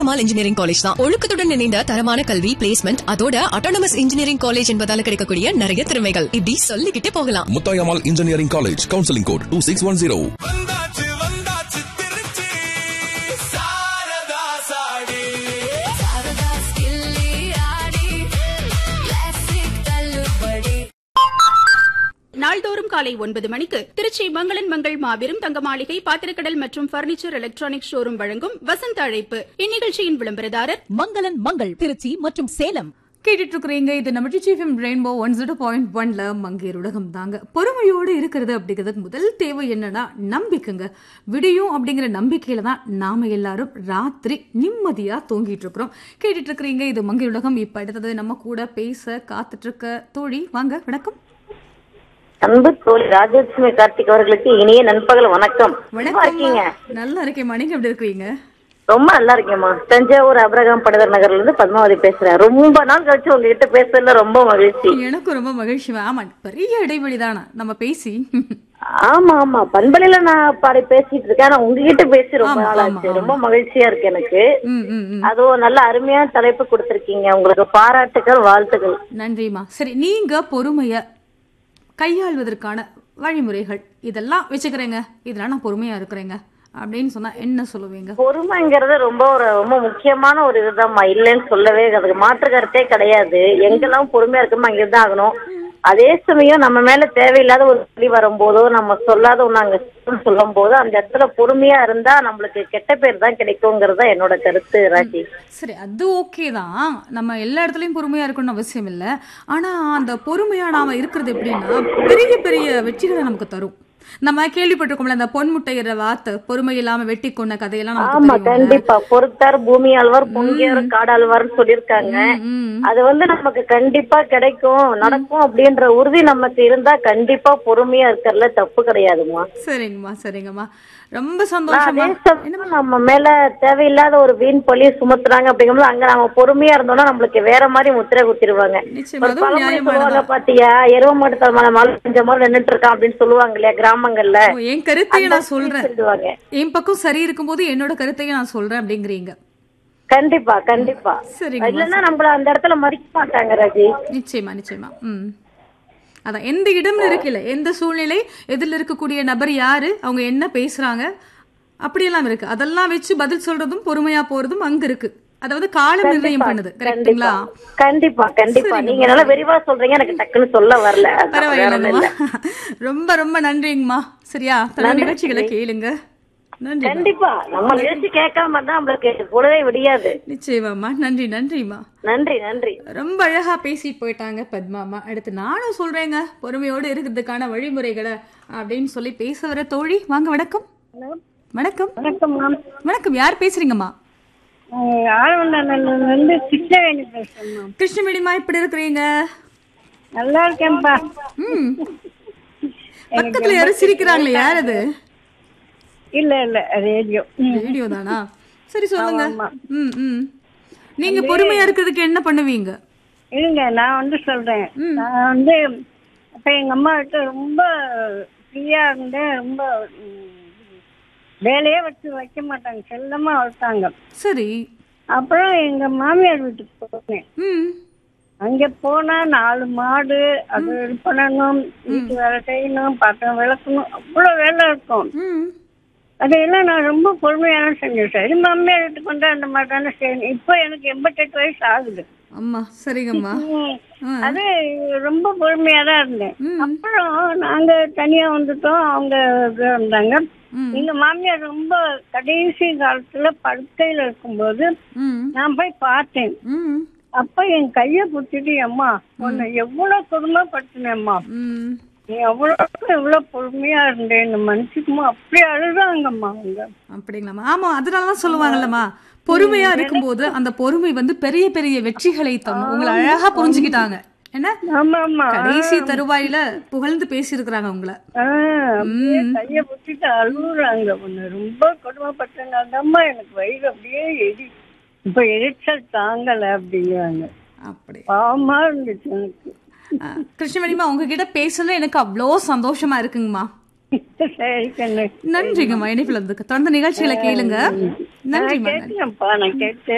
Mall engineering college தான் ஒழுக்கத்துடன் இணைந்த தரமான கல்வி பிளேஸ்மெண்ட் அதோட அட்டானமஸ் இன்ஜினியரிங் காலேஜ் என்பதால கிடைக்கக்கூடிய நிறைய திறமைகள் இப்படி சொல்லிக்கிட்டே போகலாம் Muthayammal engineering college counselling code two six one zero வந்தாச்சு வந்தாச்சு திருச்சி சாரதா சாடி நாள்தோறும் காலை ஒன்பது மணிக்கு திருச்சி மங்களன் மங்கள் மாபெரும் தங்க மாளிகை பாத்திரக்கடல் மற்றும் பர்னிச்சர் எலக்ட்ரானிக் ஷோரூம் வழங்கும் வசந்த அழைப்பு இந்நிகழ்ச்சியின் விளம்பரதாரர் மங்களன் மங்கள் திருச்சி மற்றும் சேலம் கேட்டுட்டு இருக்கிறீங்க இது நம்ம Trichy FM rainbow one zero point ஒன்ல மங்கையர் உலகம் தாங்க பொறுமையோடு இருக்கிறது அப்படிங்கிறதுக்கு முதல் தேவை என்னன்னா நம்பிக்கைங்க விடியும் அப்படிங்கிற நம்பிக்கையில தான் நாம எல்லாரும் ராத்திரி நிம்மதியா தூங்கிட்டு இருக்கிறோம் கேட்டுட்டு இருக்கிறீங்க இது மங்கையர் உலகம் இப்ப அடுத்தது நம்ம கூட பேச காத்துட்டு இருக்க தோழி வாங்க வணக்கம் அன்பு தோழி ராஜலட்சுமி கார்த்திக் அவர்களுக்கு இனிய நண்பகல் வணக்கம் நல்லா இருக்கீங்க வணக்கம் நல்லா இருக்கேன் நீங்க எப்படி இருக்கிறீங்க ரொம்ப நல்லா இருக்கேம்மா தஞ்சாவூர் அபிரகாம் படுதர் நகர்ல இருந்து பத்மாவதி பேசுறேன் ரொம்ப நாள் கழிச்சு உங்ககிட்ட பேசுறதுல ரொம்ப மகிழ்ச்சி எனக்கும் ரொம்ப மகிழ்ச்சி ஆமா பெரிய இடைவெளி தானே நம்ம பேசி ஆமா ஆமா பண்பலையில நான் பாடி பேசிட்டு இருக்கேன் ஆனா உங்ககிட்ட பேசி ரொம்ப ஆமா, நாள் ஆமா, ஆச்சு ஆமா. ரொம்ப மகிழ்ச்சியா இருக்கு எனக்கு ம் ம் ம் அதுவும் நல்ல அருமையான தலைப்பு கொடுத்திருக்கீங்க உங்களுக்கு பாராட்டுகள் வாழ்த்துக்கள் நன்றிம்மா சரி நீங்க பொறுமைய கையாள்வதற்கான வழிமுறைகள் இதெல்லாம் வச்சுக்கிறேங்க இதெல்லாம் நான் பொறுமையா இருக்கிறேங்க அப்படின்னு சொன்னா என்ன சொல்லுவீங்க பொறுமைங்கிறது ரொம்ப ஒரு ரொம்ப முக்கியமான ஒரு இதுதான்மா இல்லைன்னு சொல்லவே அதுக்கு மாற்று கருத்தே கிடையாது எங்கெல்லாம் பொறுமையா இருக்கணுமோ அங்கதான் ஆகணும் அதே சமயம் நம்ம மேல தேவையில்லாத ஒரு சொல்லி வரும்போதோ நம்ம சொல்லாத ஒண்ணு அங்க சொல்லும் போது அந்த இடத்துல பொறுமையா இருந்தா நம்மளுக்கு கெட்ட பேர் தான் கிடைக்குங்கிறது தான் என்னோட கருத்து ராஜி சரி அது ஓகே தான் நம்ம எல்லா இடத்துலயும் பொறுமையா இருக்கணும்னு அவசியம் இல்லை ஆனா அந்த பொறுமையா நாம இருக்கிறது எப்படின்னா பெரிய பெரிய வெற்றிகளை நமக்கு தரும் நம்ம கேள்விப்பட்டிருக்கோம்ல அந்த பொன்முட்டைகிற வார்த்தை பொறுமை இல்லாம வெட்டி கொண்ட கதையெல்லாம் ஆமா நமக்கு தெரியும் கண்டிப்பா பொறுத்தார் பூமி ஆழ்வார் பொங்கியவர் காடாழ்வார்னு சொல்லியிருக்காங்க ம் அது வந்து நமக்கு கண்டிப்பா கிடைக்கும் நடக்கும் அப்படின்ற உறுதி நமக்கு இருந்தா கண்டிப்பா பொறுமையா இருக்கறதுல தப்பு கிடையாதுமா சரிங்கம்மா சரிங்கம்மா ரொம்ப அதே சந்தோஷமா சமயம் நம்ம மேல தேவையில்லாத ஒரு வீண் பழி சுமத்துறாங்க அப்படிங்கும்போது அங்க நம்ம பொறுமையா இருந்தோம்னா நம்மளுக்கு வேற மாதிரி முத்திரை குத்திருவாங்க நிச்சயமா ஒரு அதுவும் பழமொழி நியாயமானதா சொல்லுவாங்க பாத்தியா எருவ மாட்டு தரமான மழை செஞ்ச மாதிரி நின்னுட்டு இருக்கான் அப்படின்னு சொல்லுவாங்க இல்லையா கிராமங்கள்ல ஓ, என் கருத்தையும் அந்த நான் சொல்றேன் சொல்லுவாங்க என் பக்கம் சரி இருக்கும்போது என்னோட கருத்தையும் நான் சொல்றேன் அப்படிங்கிறீங்க கண்டிப்பா கண்டிப்பா சரிங்கம்மா இல்லன்னா நம்மள அந்த இடத்துல மதிக்க மாட்டாங்க ராஜி நிச்சயமா நிச்சயமா ம் அதான் எந்த இடம்னு இருக்குல்ல எந்த சூழ்நிலை எதில் இருக்கக்கூடிய நபர் யாரு அவங்க என்ன பேசுறாங்க அப்படியெல்லாம் இருக்கு அதெல்லாம் வச்சு பதில் சொல்றதும் பொறுமையா போறதும் அங்க இருக்கு அதாவது காலம் நிர்ணயம் பண்ணுது கரெக்ட்டுங்களா கண்டிப்பா கண்டிப்பா நீங்க நல்லா விரிவா சொல்றீங்க எனக்கு டக்குன்னு சொல்ல வரல அதான் வேற ஒண்ணும் பரவாயில்லைங்கம்மா இல்ல. ரொம்ப ரொம்ப நன்றிங்கம்மா சரியா தன நிகழ்ச்சிகளை கேளுங்க நன்றி கண்டிப்பா நம்ம நிகழ்ச்சி கேட்காம இருந்தா நம்மளுக்கு பொழுதே விடியாது நிச்சயமாம்மா நன்றி நன்றிம்மா நன்றி நன்றி ரொம்ப அழகா பேசிட்டு போயிட்டாங்க பத்மாமா அடுத்து நானும் சொல்றேங்க பொறுமையோடு இருக்கிறதுக்கான வழிமுறைகளை அப்படின்னு சொல்லி பேச வர தோழி வாங்க வணக்கம் வணக்கம் வணக்கம் மேம் வணக்கம் யார் பேசுறீங்கம்மா ஆழ்வந்தனில் இருந்து கிருஷ்ணவேணி பேசுறேன் மேம் கிருஷ்ணவேணிமா இப்படி இருக்கிறீங்க நல்லா இருக்கேன்ப்பா ம் பக்கத்துல யாரும் சிரிக்கிறாங்களே யார் அது இல்ல இல்ல ரேடியோ ரேடியோ தானா சரி சொல்லுங்க ஆமா. ம் ம் நீங்க பொறுமையா இருக்கிறதுக்கு என்ன பண்ணுவீங்க இருங்க நான் வந்து சொல்றேன் நான் வந்து அப்ப எங்க அம்மா கிட்ட ரொம்ப ஃப்ரீயா இருந்தேன் ரொம்ப ம், வேலையே வச்சு வைக்க மாட்டாங்க செல்லமா வளர்த்தாங்க சரி அப்புறம் எங்க மாமியார் வீட்டுக்கு போனேன் ம் அங்க போனா நாலு மாடு அது இது பண்ணணும் வீட்டு வேலை செய்யணும் பாத்திரம் விளக்கணும் அவ்வளவு வேலை இருக்கும் ம் அதையெல்லாம் நான் ரொம்ப பொறுமையான செஞ்சேன் சரி மாமியார் வீட்டுக்கு வந்து அந்த மாதிரி தானே செய்யணும் இப்போ எனக்கு எண்பத்தெட்டு வயசு ஆகுது அம்மா சரிங்கம்மா ம். ஆ. அது ரொம்ப பொறுமையா தான் இருந்தேன் அப்புறம் நாங்க தனியா வந்துட்டோம் அவங்க இது இருந்தாங்க ம். எங்க மாமியார் ரொம்ப கடைசி காலத்துல படுக்கையில இருக்கும்போது ம் நான் போய் பார்த்தேன் ம் அப்ப என் கைய பிடிச்சிட்டு அம்மா உன்னை எவ்வளவு கொடுமைப்படுத்தினேம்மா ம் நீ அவ்வளவு எவ்வளவு பொறுமையா இருந்தேன் மனுஷுக்குமா அப்படி அழுதாங்கம்மா அவங்க அப்படிங்களாம்மா ஆமா அதனாலதான் சொல்லுவாங்கல்லம்மா பொறுமையா இருக்கும்போது அந்த பொறுமை வந்து பெரிய பெரிய வெற்றிகளை தரும் உங்களை அழகா புரிஞ்சுக்கிட்டாங்க என்ன ஆமா ஆமா கடைசி தருவாயில புகழ்ந்து பேசியிருக்கிறாங்க உங்களை ஆ, அப்படியே கைய பிடிச்சிட்டு அழுகுறாங்க உன்னை ரொம்ப கொடுமைப்பட்டாங்க அதம்மா எனக்கு வயிறு அப்படியே எரி இப்ப எரிச்சல் தாங்கல அப்படிங்கிறாங்க அப்படி பாவமா இருந்துச்சு எனக்கு ஆ, கிருஷ்ணவேணிமா உங்ககிட்ட பேசல எனக்கு அவ்வளோ சந்தோஷமா இருக்குங்கம்மா சரி கண்ணு நன்றிங்கம்மா இணைப்பில் இருந்துக்கு தொடர்ந்து நிகழ்ச்சிகளை கேளுங்க நான் நன்றிம்மா கேட்டேன்ப்பா நான் கேட்டேன்